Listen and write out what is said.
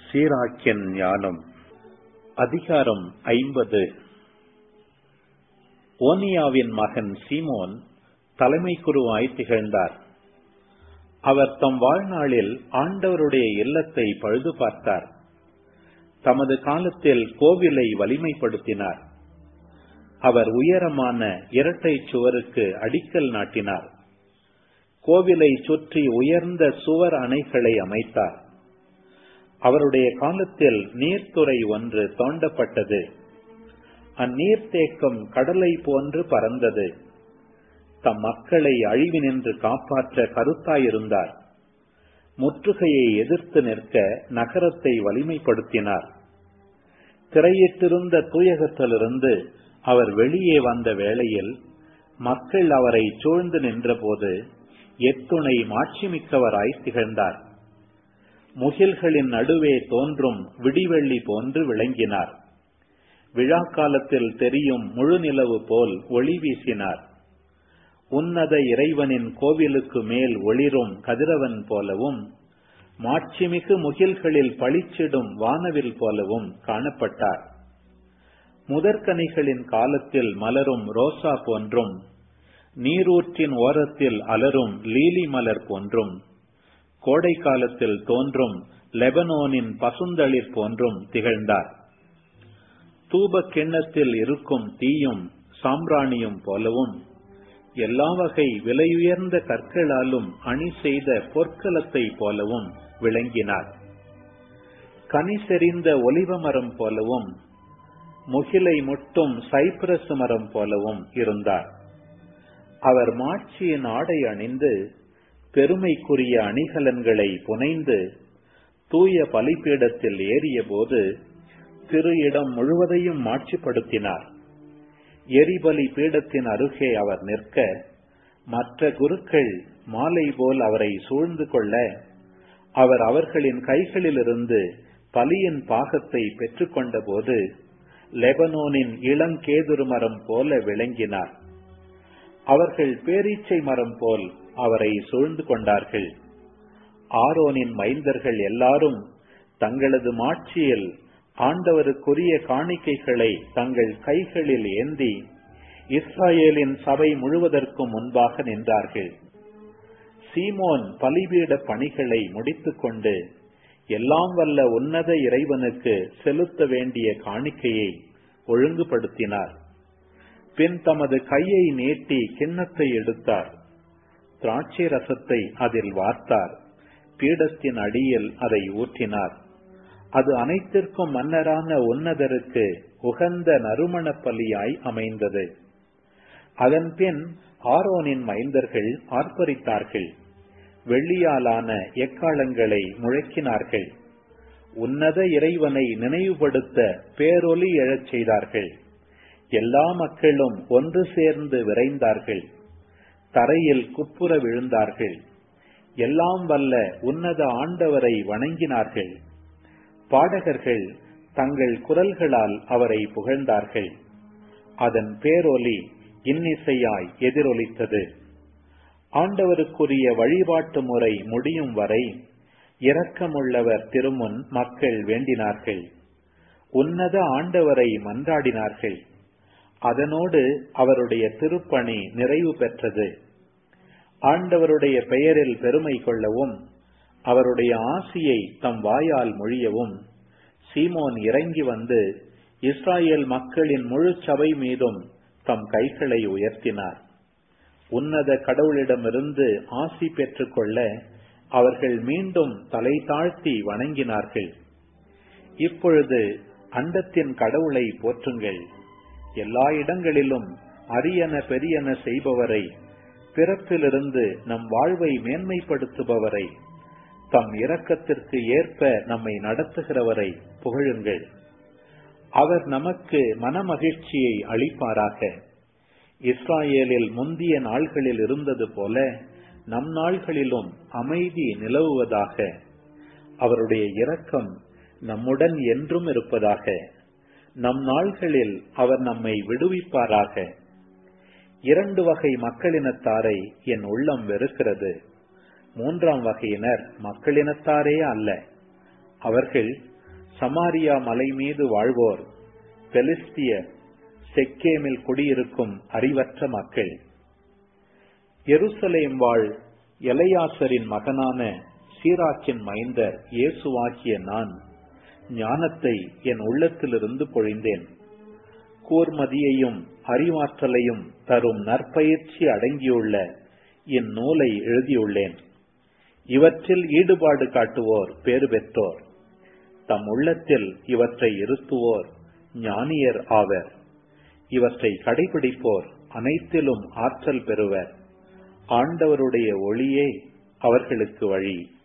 சீராக்கியன் ஞானம் அதிகாரம் ஐம்பது ஓனியாவின் மகன் சீமோன் தலைமை குருவாய் திகழ்ந்தார் அவர் தம் வாழ்நாளில் ஆண்டவருடைய இல்லத்தை பழுது பார்த்தார் தமது காலத்தில் கோவிலை வலிமைப்படுத்தினார் அவர் உயரமான இரட்டை சுவருக்கு அடிக்கல் நாட்டினார் கோவிலை சுற்றி உயர்ந்த சுவர் அணைகளை அமைத்தார் அவருடைய காலத்தில் நீர்த்துறை ஒன்று தோண்டப்பட்டது அந்நீர்த்தேக்கம் கடலை போன்று பறந்தது தம் மக்களை அழிவினின்று காப்பாற்ற கருத்தாயிருந்தார் முற்றுகையை எதிர்த்து நிற்க நகரத்தை வலிமைப்படுத்தினார் திரையிட்டிருந்த தூயகத்திலிருந்து அவர் வெளியே வந்த வேளையில் மக்கள் அவரை சூழ்ந்து நின்றபோது எத்துணை மாட்சிமிக்கவராய் திகழ்ந்தார் முகில்களின் நடுவே தோன்றும் விடிவெள்ளி போன்று விளங்கினார் விழா காலத்தில் தெரியும் முழுநிலவு போல் ஒளி வீசினார் உன்னத இறைவனின் கோவிலுக்கு மேல் ஒளிரும் கதிரவன் போலவும் மாட்சிமிகு முகில்களில் பளிச்சிடும் வானவில் போலவும் காணப்பட்டார் முதற்கனிகளின் காலத்தில் மலரும் ரோசா போன்றும் நீரூற்றின் ஓரத்தில் அலரும் லீலி மலர் போன்றும் கோடை காலத்தில் தோன்றும் லெபனோனின் பசுந்தளிர் போன்றும் திகழ்ந்தார் தூப கிண்ணத்தில் இருக்கும் தீயும் சாம்பிராணியும் போலவும் எல்லா வகை விலையுயர்ந்த கற்களாலும் அணி செய்த பொற்கலத்தை போலவும் விளங்கினார் கனி செறிந்த ஒலிவ மரம் போலவும் முகிலை முட்டும் சைப்ரஸ் மரம் போலவும் இருந்தார் அவர் மாட்சியின் ஆடை அணிந்து பெருமைக்குரிய அணிகலன்களை புனைந்து தூய பலிபீடத்தில் ஏறிய போது திரு இடம் முழுவதையும் மாட்சிப்படுத்தினார் எரிபலி பீடத்தின் அருகே அவர் நிற்க மற்ற குருக்கள் மாலை போல் அவரை சூழ்ந்து கொள்ள அவர் அவர்களின் கைகளிலிருந்து பலியின் பாகத்தை பெற்றுக்கொண்ட போது லெபனோனின் இளங்கேதுரு மரம் போல விளங்கினார் அவர்கள் பேரீச்சை மரம் போல் அவரை சூழ்ந்து கொண்டார்கள் ஆரோனின் மைந்தர்கள் எல்லாரும் தங்களது மாட்சியில் ஆண்டவருக்குரிய காணிக்கைகளை தங்கள் கைகளில் ஏந்தி இஸ்ராயேலின் சபை முழுவதற்கும் முன்பாக நின்றார்கள் சீமோன் பலிபீட பணிகளை முடித்துக்கொண்டு எல்லாம் வல்ல உன்னத இறைவனுக்கு செலுத்த வேண்டிய காணிக்கையை ஒழுங்குபடுத்தினார் பின் தமது கையை நீட்டி கிண்ணத்தை எடுத்தார் திராட்சை ரசத்தை அதில் வார்த்தார் பீடத்தின் அடியில் அதை ஊற்றினார் அது அனைத்திற்கும் மன்னரான உன்னதருக்கு உகந்த நறுமண பலியாய் அமைந்தது அதன் பின் ஆரோனின் மைந்தர்கள் ஆர்ப்பரித்தார்கள் வெள்ளியாலான எக்காலங்களை முழக்கினார்கள் உன்னத இறைவனை நினைவுபடுத்த பேரொலி எழச் செய்தார்கள் எல்லா மக்களும் ஒன்று சேர்ந்து விரைந்தார்கள் தரையில் குப்புற விழுந்தார்கள் எல்லாம் வல்ல உன்னத ஆண்டவரை வணங்கினார்கள் பாடகர்கள் தங்கள் குரல்களால் அவரை புகழ்ந்தார்கள் அதன் பேரொலி இன்னிசையாய் எதிரொலித்தது ஆண்டவருக்குரிய வழிபாட்டு முறை முடியும் வரை இரக்கமுள்ளவர் திருமுன் மக்கள் வேண்டினார்கள் உன்னத ஆண்டவரை மன்றாடினார்கள் அதனோடு அவருடைய திருப்பணி நிறைவு பெற்றது ஆண்டவருடைய பெயரில் பெருமை கொள்ளவும் அவருடைய ஆசியை தம் வாயால் மொழியவும் சீமோன் இறங்கி வந்து இஸ்ராயேல் மக்களின் முழு சபை மீதும் தம் கைகளை உயர்த்தினார் உன்னத கடவுளிடமிருந்து ஆசி பெற்றுக்கொள்ள அவர்கள் மீண்டும் தலை தாழ்த்தி வணங்கினார்கள் இப்பொழுது அண்டத்தின் கடவுளை போற்றுங்கள் எல்லா இடங்களிலும் அரியன பெரியன செய்பவரை பிறப்பிலிருந்து நம் வாழ்வை மேன்மைப்படுத்துபவரை தம் இரக்கத்திற்கு ஏற்ப நம்மை நடத்துகிறவரை புகழுங்கள் அவர் நமக்கு மனமகிழ்ச்சியை அளிப்பாராக இஸ்ராயேலில் முந்திய நாள்களில் இருந்தது போல நம் நாள்களிலும் அமைதி நிலவுவதாக அவருடைய இரக்கம் நம்முடன் என்றும் இருப்பதாக நம் நாள்களில் அவர் நம்மை விடுவிப்பாராக இரண்டு வகை மக்களினத்தாரை என் உள்ளம் வெறுக்கிறது மூன்றாம் வகையினர் மக்களினத்தாரே அல்ல அவர்கள் சமாரியா மலை மீது வாழ்வோர் பெலிஸ்தியர் செக்கேமில் குடியிருக்கும் அறிவற்ற மக்கள் எருசலேம் வாழ் எலையாசரின் மகனான சீராக்கின் மைந்தர் இயேசுவாகிய நான் ஞானத்தை என் உள்ளத்திலிருந்து பொழிந்தேன் கூர்மதியையும் அறிவாற்றலையும் தரும் நற்பயிற்சி அடங்கியுள்ள இந்நூலை எழுதியுள்ளேன் இவற்றில் ஈடுபாடு காட்டுவோர் பேறு பெற்றோர் தம் உள்ளத்தில் இவற்றை இருத்துவோர் ஞானியர் ஆவர் இவற்றை கடைபிடிப்போர் அனைத்திலும் ஆற்றல் பெறுவர் ஆண்டவருடைய ஒளியே அவர்களுக்கு வழி